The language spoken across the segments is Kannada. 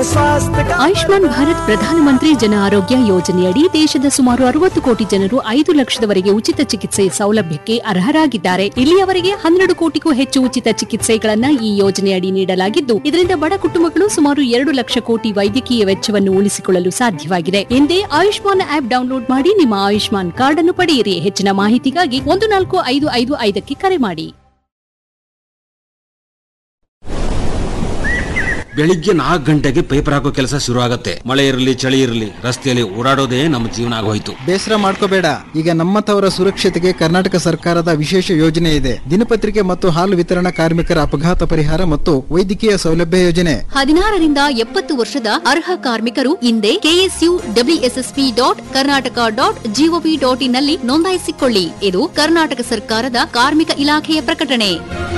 स्वास्थ्य का ಆಯುಷ್ಮಾನ್ ಭಾರತ್ ಪ್ರಧಾನಮಂತ್ರಿ ಜನ ಆರೋಗ್ಯ ಯೋಜನೆಯಡಿ ದೇಶದ ಸುಮಾರು ಅರವತ್ತು ಕೋಟಿ ಜನರು ಐದು ಲಕ್ಷದವರೆಗೆ ಉಚಿತ ಚಿಕಿತ್ಸೆ ಸೌಲಭ್ಯಕ್ಕೆ ಅರ್ಹರಾಗಿದ್ದಾರೆ ಇಲ್ಲಿಯವರೆಗೆ ಹನ್ನೆರಡು ಕೋಟಿಗೂ ಹೆಚ್ಚು ಉಚಿತ ಚಿಕಿತ್ಸೆಗಳನ್ನ ಈ ಯೋಜನೆಯಡಿ ನೀಡಲಾಗಿದ್ದು ಇದರಿಂದ ಬಡ ಕುಟುಂಬಗಳು ಸುಮಾರು ಎರಡು ಲಕ್ಷ ಕೋಟಿ ವೈದ್ಯಕೀಯ ವೆಚ್ಚವನ್ನು ಉಳಿಸಿಕೊಳ್ಳಲು ಸಾಧ್ಯವಾಗಿದೆ ಹಿಂದೆ ಆಯುಷ್ಮಾನ್ ಆಪ್ ಡೌನ್ಲೋಡ್ ಮಾಡಿ ನಿಮ್ಮ ಆಯುಷ್ಮಾನ್ ಕಾರ್ಡ್ ಅನ್ನು ಪಡೆಯಿರಿ ಹೆಚ್ಚಿನ ಮಾಹಿತಿಗಾಗಿ ಒಂದು ನಾಲ್ಕು ಐದು ಐದು ಐದಕ್ಕೆ ಕರೆ ಮಾಡಿ ಬೆಳಿಗ್ಗೆ ನಾಲ್ಕು ಗಂಟೆಗೆ ಪೇಪರ್ ಹಾಕೋ ಕೆಲಸ ಶುರು ಆಗತ್ತೆ ಮಳೆ ಇರಲಿ ಚಳಿ ಇರಲಿ ರಸ್ತೆಯಲ್ಲಿ ಓಡಾಡೋದೇ ನಮ್ಮ ಜೀವನ ಆಗೋಯ್ತು ಬೇಸರ ಮಾಡ್ಕೋಬೇಡ ಈಗ ನಮ್ಮಂಥವರ ಸುರಕ್ಷತೆಗೆ ಕರ್ನಾಟಕ ಸರ್ಕಾರದ ವಿಶೇಷ ಯೋಜನೆ ಇದೆ ದಿನಪತ್ರಿಕೆ ಮತ್ತು ಹಾಲು ವಿತರಣಾ ಕಾರ್ಮಿಕರ ಅಪಘಾತ ಪರಿಹಾರ ಮತ್ತು ವೈದ್ಯಕೀಯ ಸೌಲಭ್ಯ ಯೋಜನೆ ಹದಿನಾರರಿಂದ ಎಪ್ಪತ್ತು ವರ್ಷದ ಅರ್ಹ ಕಾರ್ಮಿಕರು ಹಿಂದೆ KSU WSSP dot Karnataka dot GOV dot in ನಲ್ಲಿ ನೋಂದಾಯಿಸಿಕೊಳ್ಳಿ ಇದು ಕರ್ನಾಟಕ ಸರ್ಕಾರದ ಕಾರ್ಮಿಕ ಇಲಾಖೆಯ ಪ್ರಕಟಣೆ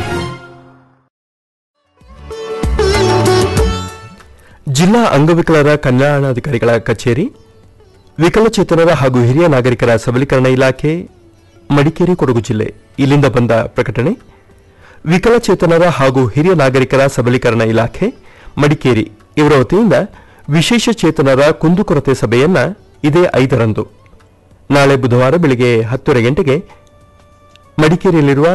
ಜಿಲ್ಲಾ ಅಂಗವಿಕಲರ ಕಲ್ಯಾಣಾಧಿಕಾರಿಗಳ ಕಚೇರಿ ವಿಕಲಚೇತನರ ಹಾಗೂ ಹಿರಿಯ ನಾಗರಿಕರ ಸಬಲೀಕರಣ ಇಲಾಖೆ ಮಡಿಕೇರಿ ಕೊಡಗು ಜಿಲ್ಲೆ ಇಲ್ಲಿಂದ ಬಂದ ಪ್ರಕಟಣೆ ವಿಕಲಚೇತನರ ಹಾಗೂ ಹಿರಿಯ ನಾಗರಿಕರ ಸಬಲೀಕರಣ ಇಲಾಖೆ ಮಡಿಕೇರಿ ಇವರ ವತಿಯಿಂದ ವಿಶೇಷ ಚೇತನರ ಕುಂದುಕೊರತೆ ಸಭೆಯನ್ನ ಇದೇ ಐದರಂದು ನಾಳೆ ಬುಧವಾರ ಬೆಳಿಗ್ಗೆ ಹತ್ತುವರೆ ಗಂಟೆಗೆ ಮಡಿಕೇರಿಯಲ್ಲಿರುವ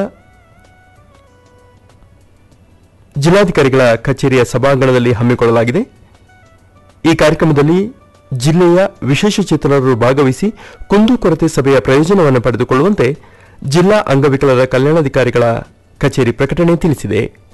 ಜಿಲ್ಲಾಧಿಕಾರಿಗಳ ಕಚೇರಿಯ ಸಭಾಂಗಣದಲ್ಲಿ ಹಮ್ಮಿಕೊಳ್ಳಲಾಗಿದೆ ಈ ಕಾರ್ಯಕ್ರಮದಲ್ಲಿ ಜಿಲ್ಲೆಯ ವಿಶೇಷಚೇತನರು ಭಾಗವಹಿಸಿ ಕುಂದುಕೊರತೆ ಸಭೆಯ ಪ್ರಯೋಜನವನ್ನು ಪಡೆದುಕೊಳ್ಳುವಂತೆ ಜಿಲ್ಲಾ ಅಂಗವಿಕಲರ ಕಲ್ಯಾಣಾಧಿಕಾರಿಗಳ ಕಚೇರಿ ಪ್ರಕಟಣೆ ತಿಳಿಸಿದೆ